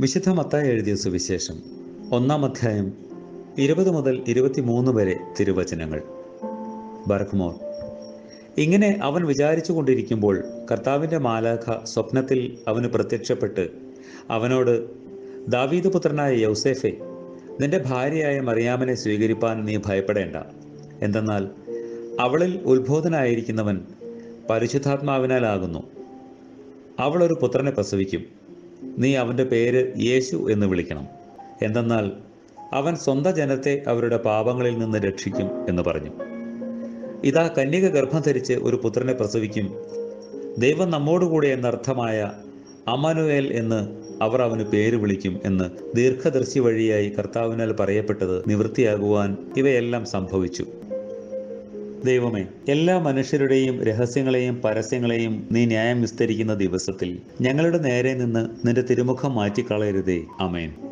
വിശുദ്ധ മത്തായി എഴുതിയ സുവിശേഷം ഒന്നാം അധ്യായം ഇരുപത് മുതൽ ഇരുപത്തിമൂന്ന് വരെ തിരുവചനങ്ങൾ ബർഗ്മോർ ഇങ്ങനെ അവൻ വിചാരിച്ചു കൊണ്ടിരിക്കുമ്പോൾ കർത്താവിൻ്റെ മാലാഖ സ്വപ്നത്തിൽ അവന് പ്രത്യക്ഷപ്പെട്ട് അവനോട് ദാവീദ് പുത്രനായ യൗസേഫെ നിന്റെ ഭാര്യയായ മറിയാമനെ സ്വീകരിപ്പാൻ നീ ഭയപ്പെടേണ്ട എന്തെന്നാൽ അവളിൽ ഉത്ബോധനായിരിക്കുന്നവൻ പരിശുദ്ധാത്മാവിനാലാകുന്നു അവൾ ഒരു പുത്രനെ പ്രസവിക്കും നീ അവൻ്റെ പേര് യേശു എന്ന് വിളിക്കണം എന്തെന്നാൽ അവൻ സ്വന്തം ജനത്തെ അവരുടെ പാപങ്ങളിൽ നിന്ന് രക്ഷിക്കും എന്ന് പറഞ്ഞു ഇതാ കന്യക ഗർഭം ധരിച്ച് ഒരു പുത്രനെ പ്രസവിക്കും ദൈവം നമ്മോടുകൂടെ എന്നർത്ഥമായ അമനുവേൽ എന്ന് അവർ അവന് പേര് വിളിക്കും എന്ന് ദീർഘദർശി വഴിയായി കർത്താവിനാൽ പറയപ്പെട്ടത് നിവൃത്തിയാകുവാൻ ഇവയെല്ലാം സംഭവിച്ചു ദൈവമേ എല്ലാ മനുഷ്യരുടെയും രഹസ്യങ്ങളെയും പരസ്യങ്ങളെയും നീ ന്യായം വിസ്തരിക്കുന്ന ദിവസത്തിൽ ഞങ്ങളുടെ നേരെ നിന്ന് നിന്റെ തിരുമുഖം മാറ്റിക്കളയരുതേ അമേൻ